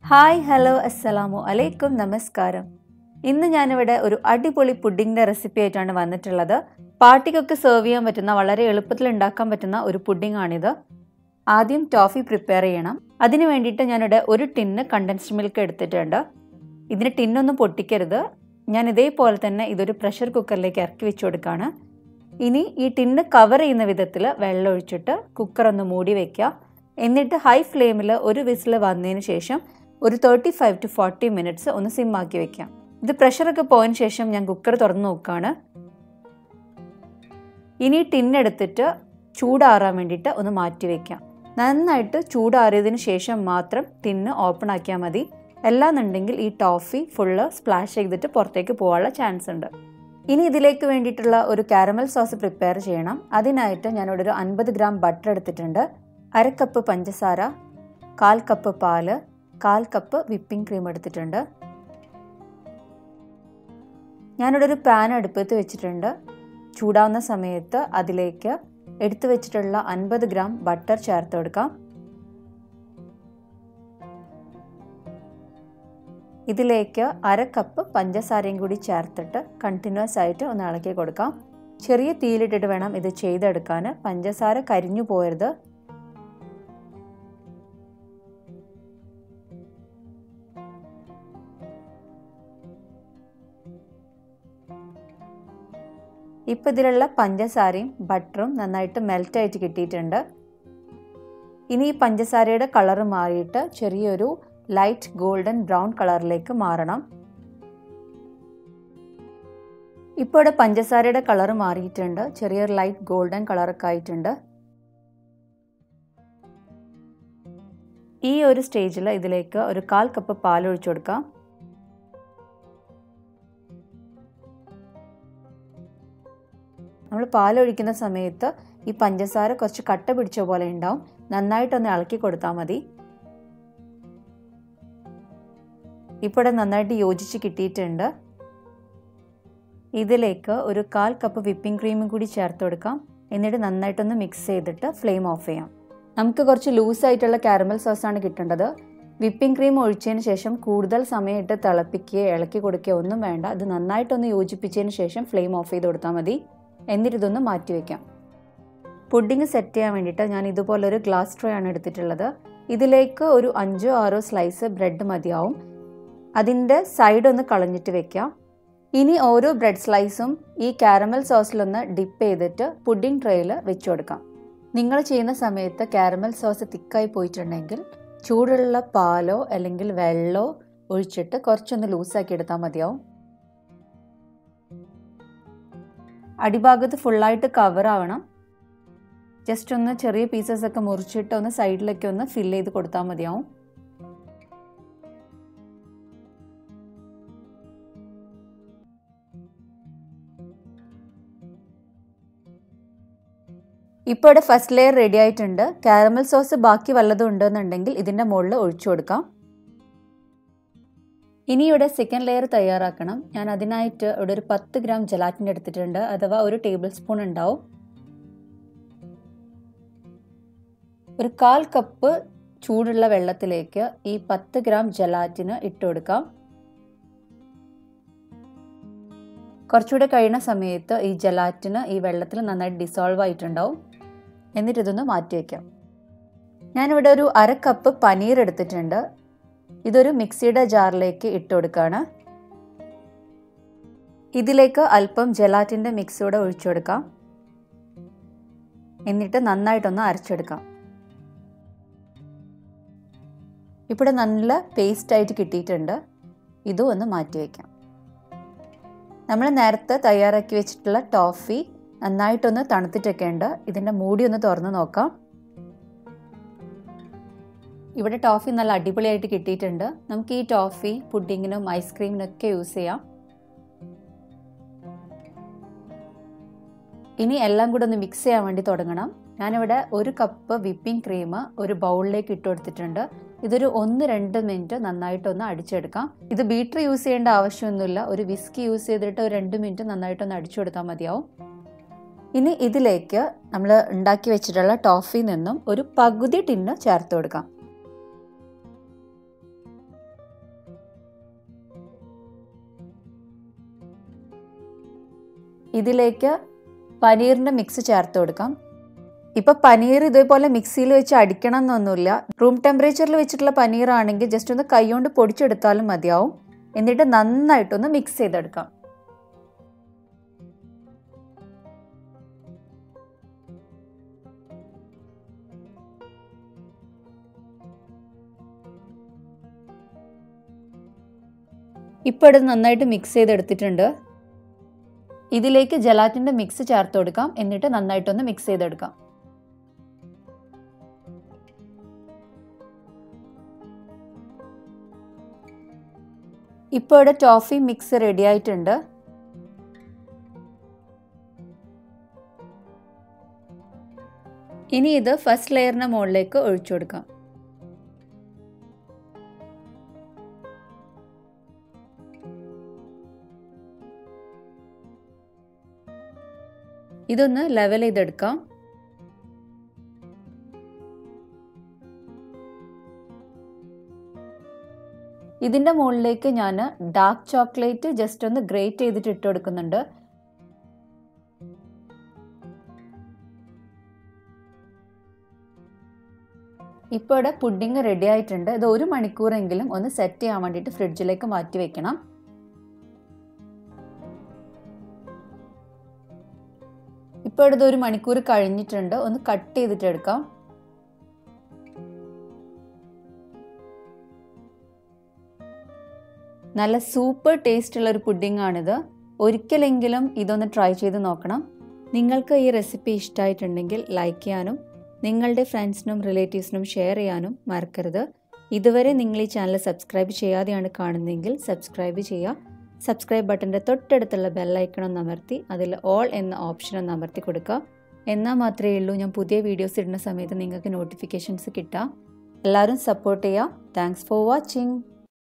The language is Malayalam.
ഹായ് ഹലോ അസ്സലാമു അലൈക്കും നമസ്കാരം ഇന്ന് ഞാനിവിടെ ഒരു അടിപൊളി പുഡിങ്ങിൻ്റെ റെസിപ്പി ആയിട്ടാണ് വന്നിട്ടുള്ളത് പാർട്ടിക്കൊക്കെ സെർവ് ചെയ്യാൻ പറ്റുന്ന വളരെ എളുപ്പത്തിൽ ഉണ്ടാക്കാൻ പറ്റുന്ന ഒരു പുഡിംഗ് ആണിത് ആദ്യം ടോഫി പ്രിപ്പയർ ചെയ്യണം അതിന് വേണ്ടിയിട്ട് ഞാനിവിടെ ഒരു ടിന്ന് കണ്ടൻസ്ഡ് മിൽക്ക് എടുത്തിട്ടുണ്ട് ഇതിന് ടിന്നൊന്നും പൊട്ടിക്കരുത് ഞാൻ ഇതേപോലെ തന്നെ ഇതൊരു പ്രഷർ കുക്കറിലേക്ക് ഇറക്കി വെച്ച് കൊടുക്കുകയാണ് ഇനി ഈ ടിന്ന് കവർ ചെയ്യുന്ന വിധത്തിൽ വെള്ളം ഒഴിച്ചിട്ട് കുക്കർ ഒന്ന് മൂടി വയ്ക്കുക എന്നിട്ട് ഹൈ ഫ്ലെയിമിൽ ഒരു വിസിൽ വന്നതിന് ശേഷം ഒരു thirty five to forty minutes ഒന്ന് സിമ്മാക്കി വെക്കാം ഇത് പ്രഷറൊക്കെ പോയതിന് ശേഷം ഞാൻ കുക്കർ തുറന്ന് നോക്കുകയാണ് ഇനി ടിന്നെടുത്തിട്ട് ചൂടാറാൻ വേണ്ടിയിട്ട് ഒന്ന് മാറ്റി വെക്കാം നന്നായിട്ട് ചൂടാറിയതിന് ശേഷം മാത്രം ടിന്ന് ഓപ്പൺ ആക്കിയാൽ മതി അല്ലാന്നുണ്ടെങ്കിൽ ഈ ടോഫി ഫുള്ള് സ്പ്ലാഷ് ചെയ്തിട്ട് പുറത്തേക്ക് പോകാനുള്ള ചാൻസ് ഉണ്ട് ഇനി ഇതിലേക്ക് വേണ്ടിയിട്ടുള്ള ഒരു കാരമൽ സോസ് പ്രിപ്പയർ ചെയ്യണം അതിനായിട്ട് ഞാനിവിടെ ഒരു അൻപത് ഗ്രാം ബട്ടർ എടുത്തിട്ടുണ്ട് അര കപ്പ് പഞ്ചസാര കാൽ കപ്പ് പാല് കാൽ കപ്പ് വിപ്പിംഗ് ക്രീം എടുത്തിട്ടുണ്ട് ഞാനിവിടെ ഒരു പാൻ അടുപ്പത്ത് വെച്ചിട്ടുണ്ട് ചൂടാവുന്ന സമയത്ത് അതിലേക്ക് എടുത്തു വെച്ചിട്ടുള്ള അൻപത് ഗ്രാം ബട്ടർ ചേർത്ത് കൊടുക്കാം ഇതിലേക്ക് അര കപ്പ് പഞ്ചസാരയും കൂടി ചേർത്തിട്ട് കണ്ടിന്യൂസ് ആയിട്ട് ഒന്ന് ഇളക്കി കൊടുക്കാം ചെറിയ തീയിലിട്ടിട്ട് വേണം ഇത് ചെയ്തെടുക്കാൻ പഞ്ചസാര കരിഞ്ഞു പോയരുത് ഇപ്പം ഇതിലുള്ള പഞ്ചസാരയും ബട്ടറും നന്നായിട്ട് മെൽറ്റായിട്ട് കിട്ടിയിട്ടുണ്ട് ഇനി ഈ പഞ്ചസാരയുടെ കളർ മാറിയിട്ട് ചെറിയൊരു ലൈറ്റ് ഗോൾഡൻ ബ്രൗൺ കളറിലേക്ക് മാറണം ഇപ്പോൾ ഇവിടെ പഞ്ചസാരയുടെ കളർ മാറിയിട്ടുണ്ട് ചെറിയൊരു ലൈറ്റ് ഗോൾഡൻ കളറൊക്കെ ആയിട്ടുണ്ട് ഈ ഒരു സ്റ്റേജിൽ ഇതിലേക്ക് ഒരു കാൽ കപ്പ് പാൽ ഒഴിച്ചു കൊടുക്കാം നമ്മൾ പാലൊഴിക്കുന്ന സമയത്ത് ഈ പഞ്ചസാര കുറച്ച് കട്ട പിടിച്ച പോലെ ഉണ്ടാവും നന്നായിട്ടൊന്ന് ഇളക്കി കൊടുത്താൽ മതി ഇപ്പോൾ ഇവിടെ നന്നായിട്ട് യോജിച്ച് കിട്ടിയിട്ടുണ്ട് ഇതിലേക്ക് ഒരു കാൽ കപ്പ് വിപ്പിംഗ് ക്രീമും കൂടി ചേർത്ത് കൊടുക്കാം എന്നിട്ട് നന്നായിട്ടൊന്ന് മിക്സ് ചെയ്തിട്ട് ഫ്ലെയിം ഓഫ് ചെയ്യാം നമുക്ക് കുറച്ച് ലൂസായിട്ടുള്ള കാരമൽ സോസാണ് കിട്ടേണ്ടത് വിപ്പിംഗ് ക്രീം ഒഴിച്ചതിന് ശേഷം കൂടുതൽ സമയം ഇട്ട് തിളപ്പിക്കുകയോ ഇളക്കി കൊടുക്കുകയോ ഒന്നും വേണ്ട ഇത് നന്നായിട്ടൊന്ന് യോജിപ്പിച്ചതിന് ശേഷം ഫ്ലെയിം ഓഫ് ചെയ്ത് കൊടുത്താൽ മതി എന്നിട്ട് ഇതൊന്ന് മാറ്റി വയ്ക്കാം പുഡിങ് സെറ്റ് ചെയ്യാൻ വേണ്ടിയിട്ട് ഞാൻ ഇതുപോലൊരു ഗ്ലാസ് ട്രേ ആണ് എടുത്തിട്ടുള്ളത് ഇതിലേക്ക് ഒരു അഞ്ചോ ആറോ സ്ലൈസ് ബ്രെഡ് മതിയാവും അതിൻ്റെ സൈഡ് ഒന്ന് കളഞ്ഞിട്ട് വെക്കാം ഇനി ഓരോ ബ്രെഡ് സ്ലൈസും ഈ കാരമൽ സോസിലൊന്ന് ഡിപ്പ് ചെയ്തിട്ട് പുഡിംഗ് ട്രേയിൽ വെച്ച് കൊടുക്കാം നിങ്ങൾ ചെയ്യുന്ന സമയത്ത് കാരമൽ സോസ് തിക്കായി പോയിട്ടുണ്ടെങ്കിൽ ചൂടുള്ള പാലോ അല്ലെങ്കിൽ വെള്ളമോ ഒഴിച്ചിട്ട് കുറച്ചൊന്ന് ലൂസാക്കി എടുത്താൽ മതിയാവും അടിഭാഗത്ത് ഫുള്ളായിട്ട് കവർ ആവണം ജസ്റ്റ് ഒന്ന് ചെറിയ പീസസ് ഒക്കെ മുറിച്ചിട്ട് ഒന്ന് സൈഡിലൊക്കെ ഒന്ന് ഫില്ല് ചെയ്ത് കൊടുത്താൽ മതിയാവും ഇപ്പോൾ ഇവിടെ ഫസ്റ്റ് ലെയർ റെഡി ആയിട്ടുണ്ട് കാരമൽ സോസ് ബാക്കി വല്ലതും ഉണ്ടെന്നുണ്ടെങ്കിൽ ഇതിൻ്റെ മുകളിൽ ഒഴിച്ചു കൊടുക്കാം ഇനി ഇവിടെ സെക്കൻഡ് ലെയർ തയ്യാറാക്കണം ഞാൻ അതിനായിട്ട് ഇവിടെ ഒരു പത്ത് ഗ്രാം ജലാറ്റിൻ എടുത്തിട്ടുണ്ട് അഥവാ ഒരു ടേബിൾ സ്പൂൺ ഉണ്ടാവും ഒരു കാൽ കപ്പ് ചൂടുള്ള വെള്ളത്തിലേക്ക് ഈ പത്ത് ഗ്രാം ജലാറ്റിന് ഇട്ട് കൊടുക്കാം കുറച്ചുകൂടെ കഴിയുന്ന സമയത്ത് ഈ ജലാറ്റിന് ഈ വെള്ളത്തിൽ നന്നായിട്ട് ഡിസോൾവ് ആയിട്ടുണ്ടാവും എന്നിട്ട് ഇതൊന്ന് മാറ്റി വയ്ക്കാം ഞാനിവിടെ ഒരു അര കപ്പ് പനീർ എടുത്തിട്ടുണ്ട് ഇതൊരു മിക്സിയുടെ ജാറിലേക്ക് ഇട്ട് കൊടുക്കുകയാണ് ഇതിലേക്ക് അല്പം ജലാറ്റിൻ്റെ മിക്സ് കൂടെ ഒഴിച്ചു കൊടുക്കാം എന്നിട്ട് നന്നായിട്ടൊന്ന് അരച്ചെടുക്കാം ഇവിടെ നല്ല പേസ്റ്റ് ആയിട്ട് കിട്ടിയിട്ടുണ്ട് ഇതും ഒന്ന് മാറ്റി വയ്ക്കാം നമ്മൾ നേരത്തെ തയ്യാറാക്കി വെച്ചിട്ടുള്ള ടോഫി നന്നായിട്ടൊന്ന് തണുത്തിട്ടൊക്കെ ഉണ്ട് ഇതിൻ്റെ മൂടി ഒന്ന് തുറന്ന് നോക്കാം ഇവിടെ ടോഫി നല്ല അടിപൊളിയായിട്ട് കിട്ടിയിട്ടുണ്ട് നമുക്ക് ഈ ടോഫി പുഡിങ്ങിനും ഐസ്ക്രീമിനൊക്കെ യൂസ് ചെയ്യാം ഇനി എല്ലാം കൂടെ ഒന്ന് മിക്സ് ചെയ്യാൻ വേണ്ടി തുടങ്ങണം ഞാനിവിടെ ഒരു കപ്പ് വിപ്പിംഗ് ക്രീം ഒരു ബൗളിലേക്ക് ഇട്ട് കൊടുത്തിട്ടുണ്ട് ഇതൊരു ഒന്ന് രണ്ട് മിനിറ്റ് നന്നായിട്ടൊന്ന് അടിച്ചെടുക്കാം ഇത് ബീറ്റർ യൂസ് ചെയ്യേണ്ട ആവശ്യമൊന്നുമില്ല ഒരു വിസ്കി യൂസ് ചെയ്തിട്ട് ഒരു രണ്ട് മിനിറ്റ് നന്നായിട്ടൊന്ന് അടിച്ചു കൊടുത്താൽ മതിയാവും ഇനി ഇതിലേക്ക് നമ്മൾ ഉണ്ടാക്കി വെച്ചിട്ടുള്ള ടോഫിൽ നിന്നും ഒരു പകുതി ടിന്ന് ചേർത്ത് കൊടുക്കാം ഇതിലേക്ക് പനീറിൻ്റെ മിക്സ് ചേർത്ത് കൊടുക്കാം ഇപ്പോൾ പനീർ ഇതേപോലെ മിക്സിയിൽ വെച്ച് അടിക്കണം എന്നൊന്നുമില്ല റൂം ടെമ്പറേച്ചറിൽ വെച്ചിട്ടുള്ള പനീർ ആണെങ്കിൽ ജസ്റ്റ് ഒന്ന് കൈകൊണ്ട് പൊടിച്ചെടുത്താലും മതിയാവും എന്നിട്ട് നന്നായിട്ടൊന്ന് മിക്സ് ചെയ്തെടുക്കാം ഇപ്പോൾ ഇത് നന്നായിട്ട് മിക്സ് ചെയ്തെടുത്തിട്ടുണ്ട് ഇതിലേക്ക് ജലാറ്റിൻ്റെ മിക്സ് ചേർത്ത് കൊടുക്കാം എന്നിട്ട് നന്നായിട്ടൊന്ന് മിക്സ് ചെയ്തെടുക്കാം ഇപ്പോൾ ഇവിടെ ടോഫി മിക്സ് റെഡി ആയിട്ടുണ്ട് ഇനി ഇത് ഫസ്റ്റ് ലെയറിന് മുകളിലേക്ക് ഒഴിച്ചു കൊടുക്കാം ഇതൊന്ന് ലെവൽ ചെയ്തെടുക്കാം ഇതിൻ്റെ മുകളിലേക്ക് ഞാൻ ഡാർക്ക് ചോക്ലേറ്റ് ജസ്റ്റ് ഒന്ന് ഗ്രേറ്റ് ചെയ്തിട്ട് ഇട്ട് കൊടുക്കുന്നുണ്ട് ഇപ്പോൾ ഇവിടെ പുഡിങ് റെഡി ആയിട്ടുണ്ട് ഇത് ഒരു മണിക്കൂറെങ്കിലും ഒന്ന് സെറ്റ് ചെയ്യാൻ വേണ്ടിയിട്ട് ഫ്രിഡ്ജിലേക്ക് മാറ്റി വെക്കണം ഇപ്പോൾ ഇവിടെ ഒരു മണിക്കൂർ കഴിഞ്ഞിട്ടുണ്ട് ഒന്ന് കട്ട് ചെയ്തിട്ട് എടുക്കാം നല്ല സൂപ്പർ ടേസ്റ്റ് ഉള്ള ഒരു പുഡിംഗ് ആണിത് ഒരിക്കലെങ്കിലും ഇതൊന്ന് ട്രൈ ചെയ്ത് നോക്കണം നിങ്ങൾക്ക് ഈ റെസിപ്പി ഇഷ്ടമായിട്ടുണ്ടെങ്കിൽ ലൈക്ക് ചെയ്യാനും നിങ്ങളുടെ ഫ്രണ്ട്സിനും റിലേറ്റീവ്സിനും ഷെയർ ചെയ്യാനും മറക്കരുത് ഇതുവരെ നിങ്ങൾ ഈ ചാനൽ സബ്സ്ക്രൈബ് ചെയ്യാതെയാണ് കാണുന്നതെങ്കിൽ സബ്സ്ക്രൈബ് ചെയ്യുക സബ്സ്ക്രൈബ് ബട്ടൻ്റെ തൊട്ടടുത്തുള്ള ബെല്ലൈക്കൺ ഒന്ന് അമർത്തി അതിൽ ഓൾ എന്ന ഓപ്ഷൻ ഒന്ന് അമർത്തി കൊടുക്കുക എന്നാൽ മാത്രമേ ഉള്ളൂ ഞാൻ പുതിയ വീഡിയോസ് ഇടുന്ന സമയത്ത് നിങ്ങൾക്ക് നോട്ടിഫിക്കേഷൻസ് കിട്ടുക എല്ലാവരും സപ്പോർട്ട് ചെയ്യുക താങ്ക്സ് ഫോർ വാച്ചിങ്